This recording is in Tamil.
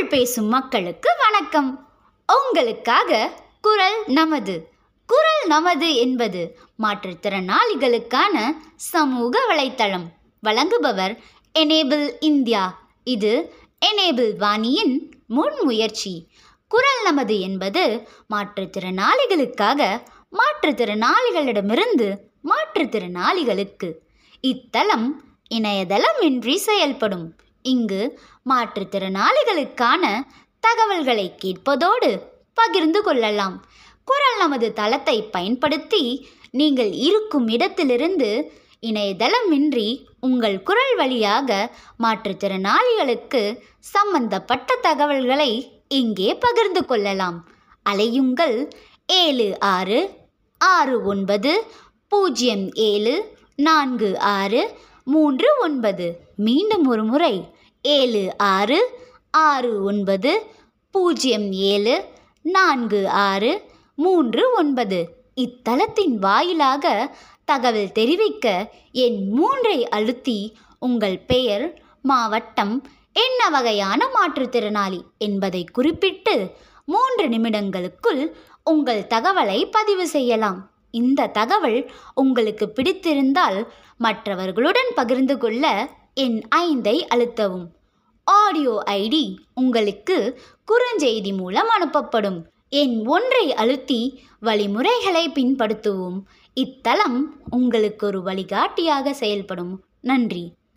தமிழ் பேசும் மக்களுக்கு வணக்கம் உங்களுக்காக குரல் நமது குரல் நமது என்பது மாற்றுத்திறனாளிகளுக்கான சமூக வலைத்தளம் வழங்குபவர் எனேபிள் இந்தியா இது எனேபிள் வாணியின் முன்முயற்சி குரல் நமது என்பது மாற்றுத்திறனாளிகளுக்காக மாற்றுத்திறனாளிகளிடமிருந்து மாற்றுத்திறனாளிகளுக்கு இத்தலம் இணையதளமின்றி செயல்படும் இங்கு மாற்றுத்திறனாளிகளுக்கான தகவல்களை கேட்பதோடு பகிர்ந்து கொள்ளலாம் குரல் நமது தளத்தை பயன்படுத்தி நீங்கள் இருக்கும் இடத்திலிருந்து இணையதளமின்றி உங்கள் குரல் வழியாக மாற்றுத்திறனாளிகளுக்கு சம்பந்தப்பட்ட தகவல்களை இங்கே பகிர்ந்து கொள்ளலாம் அலையுங்கள் ஏழு ஆறு ஆறு ஒன்பது பூஜ்ஜியம் ஏழு நான்கு ஆறு மூன்று ஒன்பது மீண்டும் ஒரு முறை ஏழு ஆறு ஆறு ஒன்பது பூஜ்ஜியம் ஏழு நான்கு ஆறு மூன்று ஒன்பது இத்தலத்தின் வாயிலாக தகவல் தெரிவிக்க என் மூன்றை அழுத்தி உங்கள் பெயர் மாவட்டம் என்ன வகையான மாற்றுத்திறனாளி என்பதை குறிப்பிட்டு மூன்று நிமிடங்களுக்குள் உங்கள் தகவலை பதிவு செய்யலாம் இந்த தகவல் உங்களுக்கு பிடித்திருந்தால் மற்றவர்களுடன் பகிர்ந்து கொள்ள என் ஐந்தை அழுத்தவும் ஆடியோ ஐடி உங்களுக்கு குறுஞ்செய்தி மூலம் அனுப்பப்படும் என் ஒன்றை அழுத்தி வழிமுறைகளை பின்படுத்துவோம் இத்தலம் உங்களுக்கு ஒரு வழிகாட்டியாக செயல்படும் நன்றி